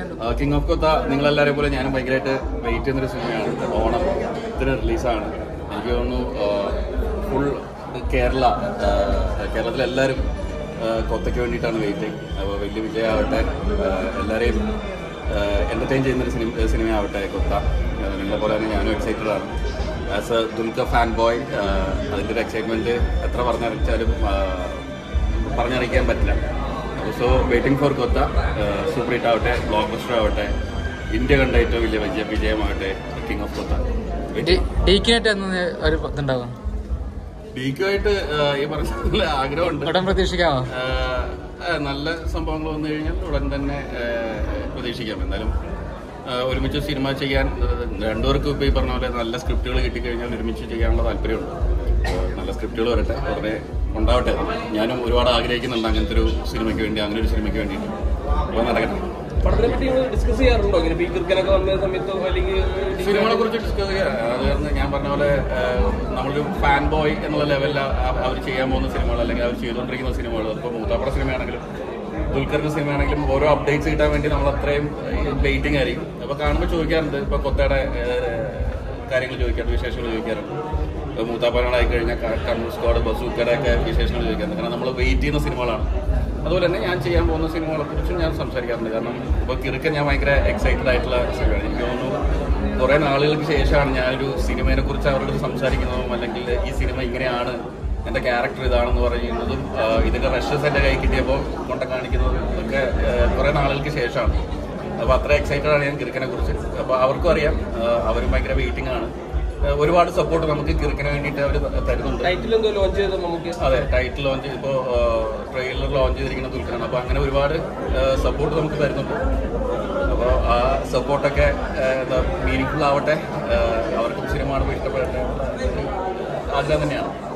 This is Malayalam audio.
കിങ് ഓഫ് കൊത്ത നിങ്ങളെല്ലാവരെയും പോലെ ഞാനും ഭയങ്കരമായിട്ട് വെയിറ്റ് ചെയ്യുന്നൊരു സിനിമയാണ് ഓണം ഇതിന് റിലീസാണ് എനിക്ക് തോന്നുന്നു ഫുൾ കേരള ആ, കേരളത്തിലെല്ലാവരും ആ, കൊത്തയ്ക്ക് വേണ്ടിയിട്ടാണ് വെയിറ്റിംഗ് അപ്പോൾ വലിയ വിജയമാവട്ടെ ആ, എല്ലാവരെയും എൻ്റർടൈൻ ചെയ്യുന്നൊരു സിനിമ സിനിമയാവട്ടെ കൊത്ത ആ, നിങ്ങളെ പോലെ തന്നെ ഞാനും എക്സൈറ്റഡ് ആണ് as a Dulquer fan boy അതിൻ്റെ ഒരു എക്സൈറ്റ്മെൻറ്റ് എത്ര പറഞ്ഞറിയിച്ചാലും ആ, പറഞ്ഞറിയിക്കാൻ പറ്റില്ല so waiting for Kotha super hit ആവട്ടെ ബ്ലോക്ക് ബസ്റ്റർ ആവട്ടെ ഇന്ത്യ കണ്ട ഏറ്റവും വലിയ വിജയ വിജയമാവട്ടെ കിങ് ഓഫ് കൊത്ത ഡീക്കിനായിട്ട് എന്ന് ഒരു ഇതുണ്ടാവും ഡീക്കുമായിട്ട് ഈ പറഞ്ഞ പോലെ ആഗ്രഹമുണ്ട് ഉടൻ പ്രതീക്ഷിക്കാമോ ആ, ആ, നല്ല സംഭവങ്ങൾ വന്നു കഴിഞ്ഞാൽ ഉടൻ തന്നെ ആ, പ്രതീക്ഷിക്കാം എന്തായാലും ആ, ഒരുമിച്ച് സിനിമ ചെയ്യാൻ ആ, രണ്ടുപേർക്കും ഇപ്പോൾ ഈ പറഞ്ഞ പോലെ നല്ല സ്ക്രിപ്റ്റുകൾ കിട്ടിക്കഴിഞ്ഞാൽ ഒരുമിച്ച് ചെയ്യാനുള്ള താല്പര്യമുണ്ട് ആ, നല്ല സ്ക്രിപ്റ്റുകൾ വരട്ടെ ഉടനെ ഉണ്ടാവട്ടെ ഞാനും ഒരുപാട് ആഗ്രഹിക്കുന്നുണ്ട് അങ്ങനത്തെ ഒരു സിനിമയ്ക്ക് വേണ്ടി അങ്ങനെ ഒരു സിനിമയ്ക്ക് വേണ്ടിയിട്ട് അപ്പോൾ നടക്കട്ടെ പടത്തിനെ പറ്റി നിങ്ങൾ ഡിസ്കസ് ചെയ്യാറുണ്ടോ ഇങ്ങനെ ഈ ക്രിക്കനൊക്കെ വന്ന സമയത്തോ അല്ലെങ്കിൽ സിനിമകളെ കുറിച്ച് ഡിസ്കസ് ചെയ്യാം അത് കാരണം ഞാൻ പറഞ്ഞ പോലെ ആ, നമ്മളൊരു ഫാൻ ബോയ് എന്നുള്ള ലെവലിൽ അവർ ചെയ്യാൻ പോകുന്ന സിനിമകൾ അല്ലെങ്കിൽ അവർ ചെയ്തുകൊണ്ടിരിക്കുന്ന സിനിമകൾ ഇപ്പോൾ മൂത്താപ്പുറ സിനിമയാണെങ്കിലും ദുൽഖറിന്റെ സിനിമയാണെങ്കിലും ഓരോ അപ്ഡേറ്റ്സ് കിട്ടാൻ വേണ്ടി നമ്മൾ അത്രയും വെയിറ്റിംഗ് ആയിരിക്കും അപ്പോൾ കാണുമ്പോൾ ചോദിക്കാറുണ്ട് ഇപ്പോൾ കൊത്തയുടെ കാര്യങ്ങൾ ചോദിക്കാറുണ്ട് വിശേഷങ്ങൾ ചോദിക്കാറുണ്ട് ഇപ്പോൾ മൂത്താപ്പാനായി കഴിഞ്ഞാൽ കണ്ണൂർ സ്ക്വാഡ് ബസൂക്കയുടെ ഒക്കെ വിശേഷങ്ങൾ ചോദിക്കാറുണ്ട് കാരണം നമ്മൾ വെയിറ്റ് ചെയ്യുന്ന സിനിമകളാണ് അതുപോലെ തന്നെ ഞാൻ ചെയ്യാൻ പോകുന്ന സിനിമകളെ കുറിച്ചും ഞാൻ സംസാരിക്കാറുണ്ട് കാരണം ഇപ്പോൾ കിറുക്കൻ ഞാൻ ഭയങ്കര എക്സൈറ്റഡ് ആയിട്ടുള്ള സിനിമയാണ് എനിക്ക് തോന്നുന്നു കുറേ നാളുകൾക്ക് ശേഷമാണ് ഞാനൊരു സിനിമയെ കുറിച്ച് അവരോട് സംസാരിക്കുന്നതും അല്ലെങ്കിൽ ഈ സിനിമ ഇങ്ങനെയാണ് എൻ്റെ ക്യാരക്ടർ ഇതാണെന്ന് പറയുന്നതും ആ, ഇതിൻ്റെ റഷസ് എൻ്റെ കൈ കിട്ടിയപ്പോൾ കൊണ്ട കാണിക്കുന്നതും ഒക്കെ ആ, കുറേ നാളുകൾക്ക് ശേഷമാണ് അപ്പോൾ അത്ര എക്സൈറ്റഡ് ആണ് ഞാൻ കിറുക്കനെ കുറിച്ച് അപ്പോൾ അവർക്കും അറിയാം ആ, അവരും ഭയങ്കര വെയിറ്റിംഗ് ആണ് ആ, ഒരുപാട് സപ്പോർട്ട് നമുക്ക് കിറുക്കിന് വേണ്ടിയിട്ട് അവർ തരുന്നുണ്ട് ടൈറ്റിൽ എന്തോ ലോഞ്ച് ചെയ്തോ നമുക്ക് അതെ ടൈറ്റിൽ ലോഞ്ച് ഇപ്പോൾ ട്രെയിലർ ലോഞ്ച് ചെയ്തിരിക്കുന്ന ദുൽഖറാണ് അപ്പോൾ അങ്ങനെ ഒരുപാട് സപ്പോർട്ട് നമുക്ക് തരുന്നുണ്ട് അപ്പോൾ ആ സപ്പോർട്ടൊക്കെ എന്താ മീനിങ് ഫുൾ ആവട്ടെ ആ, അവർക്കും സിനിമ കാണുമ്പോൾ ഇഷ്ടപ്പെടട്ടെ ആഗ്രഹം തന്നെയാണ്